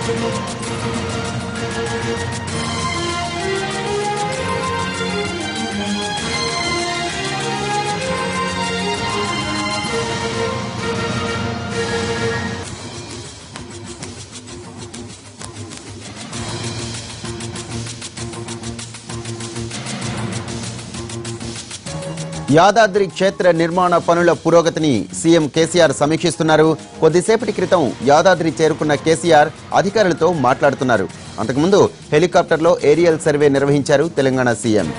యాదాద్రి క్షేత్ర నిర్మాణ పనుల పురోగతిని సీఎం కేసీఆర్ సమీక్షిస్తున్నారు కొద్దిసేపటి క్రితం యాదాద్రి చేరుకున్న కేసీఆర్ అధికారులతో మాట్లాడుతున్నారు అంతకుముందు హెలికాప్టర్లో ఏరియల్ సర్వే నిర్వహించారు తెలంగాణ సీఎం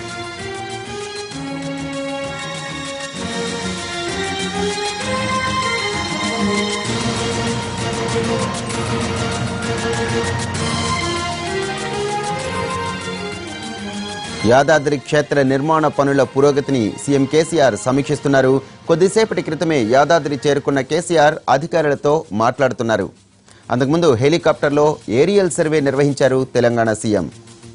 యాదాద్రి క్షేత్ర నిర్మాణ పనుల పురోగతిని సీఎం కేసీఆర్ సమీక్షిస్తున్నారు కొద్దిసేపటి క్రితమే యాదాద్రి చేరుకున్న కేసీఆర్ అధికారులతో మాట్లాడుతున్నారు అంతకుముందు హెలికాప్టర్లో ఏరియల్ సర్వే నిర్వహించారు తెలంగాణ సీఎం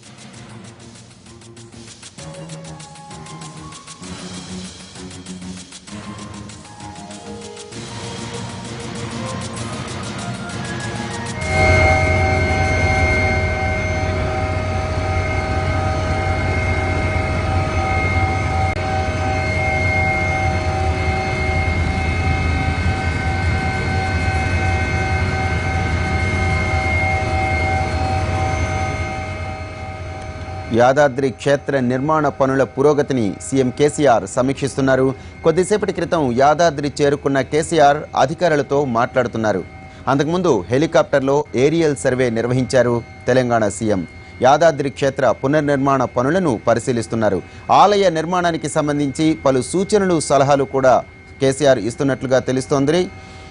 యాదాద్రి క్షేత్ర నిర్మాణ పనుల పురోగతిని సీఎం కేసీఆర్ సమీక్షిస్తున్నారు కొద్దిసేపటి క్రితం యాదాద్రి చేరుకున్న కేసీఆర్ అధికారులతో మాట్లాడుతున్నారు అంతకుముందు హెలికాప్టర్లో ఏరియల్ సర్వే నిర్వహించారు తెలంగాణ సీఎం యాదాద్రి క్షేత్ర పునర్నిర్మాణ పనులను పరిశీలిస్తున్నారు ఆలయ నిర్మాణానికి సంబంధించి పలు సూచనలు సలహాలు కూడా కేసీఆర్ ఇస్తున్నట్లుగా తెలుస్తోంది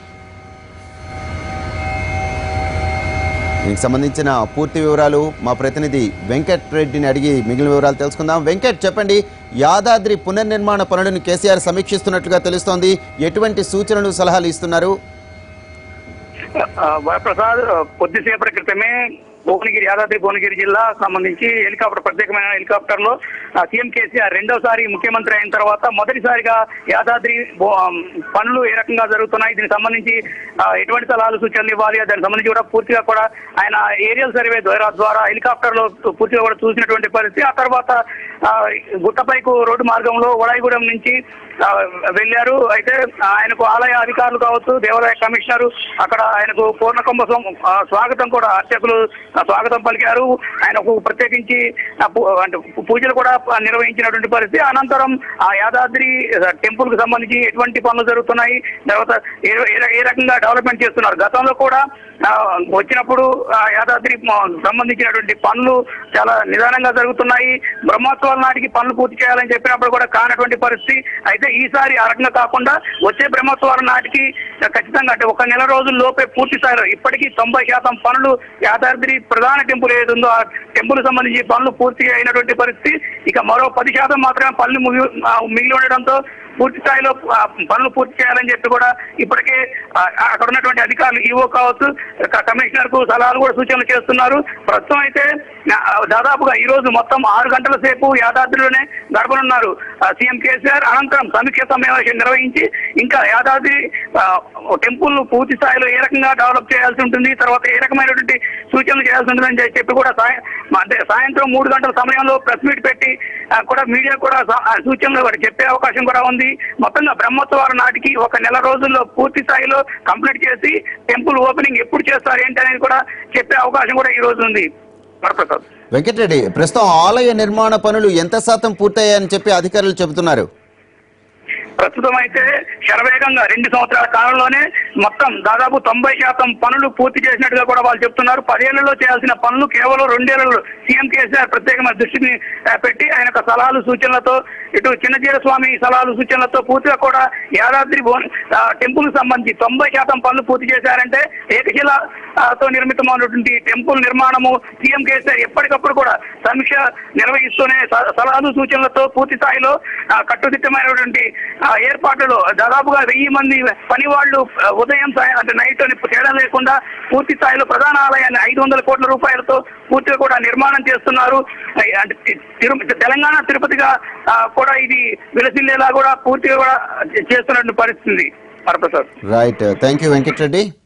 దీనికి సంబంధించిన పూర్తి వివరాలు మా ప్రతినిధి వెంకట్ రెడ్డిని అడిగి మిగిలిన వివరాలు తెలుసుకుందాం వెంకట్ చెప్పండి యాదాద్రి పునర్నిర్మాణ పనులను కేసీఆర్ సమీక్షిస్తున్నట్లుగా తెలుస్తోంది ఎటువంటి సూచనలు సలహాలు ఇస్తున్నారు ఆ, వరప్రసాద్ ఆ, కొద్దిసేపటి క్రితమే భువనగిరి యాదాద్రి భువనగిరి జిల్లా సంబంధించి హెలికాప్టర్ ప్రత్యేకమైన హెలికాప్టర్ లో ఆ, సీఎం కేసీఆర్ రెండోసారి ముఖ్యమంత్రి అయిన తర్వాత మొదటిసారిగా యాదాద్రి భూ- ఆ, పనులు ఏ రకంగా జరుగుతున్నాయి దీనికి సంబంధించి ఆ, ఎటువంటి సలహాలు సూచనలు ఇవ్వాలి దానికి సంబంధించి కూడా పూర్తిగా కూడా ఆయన ఏరియల్ సర్వే ద్వారా ద్వారా హెలికాప్టర్ లో పూర్తిగా కూడా చూసినటువంటి పరిస్థితి ఆ తర్వాత ఆ, గుట్టపైకు రోడ్డు మార్గంలో వడాయిగూడెం నుంచి ఆ, వెళ్ళారు అయితే ఆయనకు ఆలయ అధికారులు కావచ్చు దేవాలయ కమిషనర్ అక్కడ ఆయనకు పూర్ణకుంభ స్వం- ఆ, స్వాగతం కూడా అర్చకులు ఆ, స్వాగతం పలికారు ఆయనకు ప్రత్యేకించి ఆ, పూ- అంటే పూజలు కూడా నిర్వహించినటువంటి పరిస్థితి అనంతరం ఆ యాదాద్రి టెంపుల్ కు సంబంధించి ఎటువంటి పనులు జరుగుతున్నాయి తర్వాత ఏ ఏ- ఏ రకంగా డెవలప్మెంట్ చేస్తున్నారు గతంలో కూడా ఆ, వచ్చినప్పుడు ఆ, యాదాద్రి మ- సంబంధించినటువంటి పనులు చాలా నిదానంగా జరుగుతున్నాయి బ్రహ్మోత్సవాల నాటికి పనులు పూర్తి చేయాలని చెప్పినప్పుడు కూడా కానటువంటి పరిస్థితి అయితే ఈసారి ఆ రకంగా కాకుండా వచ్చే బ్రహ్మోత్సవాల నాటికి ఖచ్చితంగా అంటే ఒక నెల రోజుల లోపే పూర్తి స్థాయిలో ఇప్పటికీ తొంభై శాతం పనులు యాదాద్రి ప్రధాన టెంపుల్ ఏది ఉందో ఆ టెంపుల్ సంబంధించి పనులు పూర్తి అయినటువంటి పరిస్థితి ఇక మరో పది శాతం మాత్రమే పనులు ముగి ఆ, మిగిలి ఉండడంతో పూర్తి స్థాయిలో ఆ, పనులు పూర్తి చేయాలని చెప్పి కూడా ఇప్పటికే ఆ, అక్కడ ఉన్నటువంటి అధికారులు ఈవో కావచ్చు క- కమిషనర్ కు సలహాలు కూడా సూచనలు చేస్తున్నారు ప్రస్తుతం అయితే ఆ, దాదాపుగా ఈ రోజు మొత్తం ఆరు గంటల సేపు యాదాద్రిలోనే గడపనున్నారు ఆ, సీఎం కేసీఆర్ అనంతరం సమీక్ష సమావేశం నిర్వహించి ఇంకా యాదాద్రి ఆ, టెంపుల్ ను పూర్తి స్థాయిలో ఏ రకంగా డెవలప్ చేయాల్సి ఉంటుంది తర్వాత ఏ రకమైనటువంటి సూచనలు చేయాల్సి ఉంటుందని చెప్పి చెప్పి కూడా సాయ- అంటే సాయంత్రం మూడు గంటల సమయంలో ప్రెస్ మీట్ పెట్టి ఆ, కూడా మీడియా కూడా స- ఆ, సూచనలు కూడా చెప్పే అవకాశం కూడా ఉంది మొత్తంగా బ్రహ్మోత్సవాల నాటికి ఒక నెల రోజుల్లో పూర్తి స్థాయిలో కంప్లీట్ చేసి టెంపుల్ ఓపెనింగ్ ఎప్పుడు చేస్తారు ఏంటి అనేది కూడా చెప్పే అవకాశం కూడా ఈ రోజు ఉంది వరప్రసాద్ వెంకటరెడ్డి ప్రస్తుతం ఆలయ నిర్మాణ పనులు ఎంత శాతం పూర్తయ్యాయని చెప్పి అధికారులు చెబుతున్నారు ప్రస్తుతం అయితే శరవేగంగా రెండు సంవత్సరాల కాలంలోనే మొత్తం దాదాపు తొంభై శాతం పనులు పూర్తి చేసినట్టుగా కూడా వాళ్ళు చెప్తున్నారు పదేళ్లలో చేయాల్సిన పనులు కేవలం రెండేళ్లలో సీఎం కేసీఆర్ ప్రత్యేకమైన దృష్టిని ఆ, పెట్టి ఆయన యొక్క సలహాలు సూచనలతో ఇటు చిన్నజీర స్వామి సలహాలు సూచనలతో పూర్తిగా కూడా యాదాద్రి టెంపుల్ కు సంబంధించి తొంభై శాతం పనులు పూర్తి చేశారంటే ఏకశిల ఆ, తో నిర్మితమైనటువంటి టెంపుల్ నిర్మాణము సీఎం కేసీఆర్ ఎప్పటికప్పుడు కూడా సమీక్ష నిర్వహిస్తూనే స- సలహాలు సూచనలతో పూర్తి స్థాయిలో ఆ, కట్టుదిట్టమైనటువంటి ఆ, ఏర్పాట్లలో దాదాపుగా వెయ్యి మంది పని వాళ్ళు ఆ, ఉదయం సాయం అంటే నైట్ అని తేడా లేకుండా పూర్తి స్థాయిలో ప్రధాన ఆలయాన్ని ఐదు వందల కోట్ల రూపాయలతో పూర్తిగా కూడా నిర్మాణం చేస్తున్నారు ఆ, అంటే తి- తిరు- తెలంగాణ తిరుపతిగా ఆ, కూడా ఇది విలసిల్లేలా కూడా పూర్తిగా కూడా చేస్తున్నటువంటి పరిస్థితి Varaprasad right thank you Venkatareddy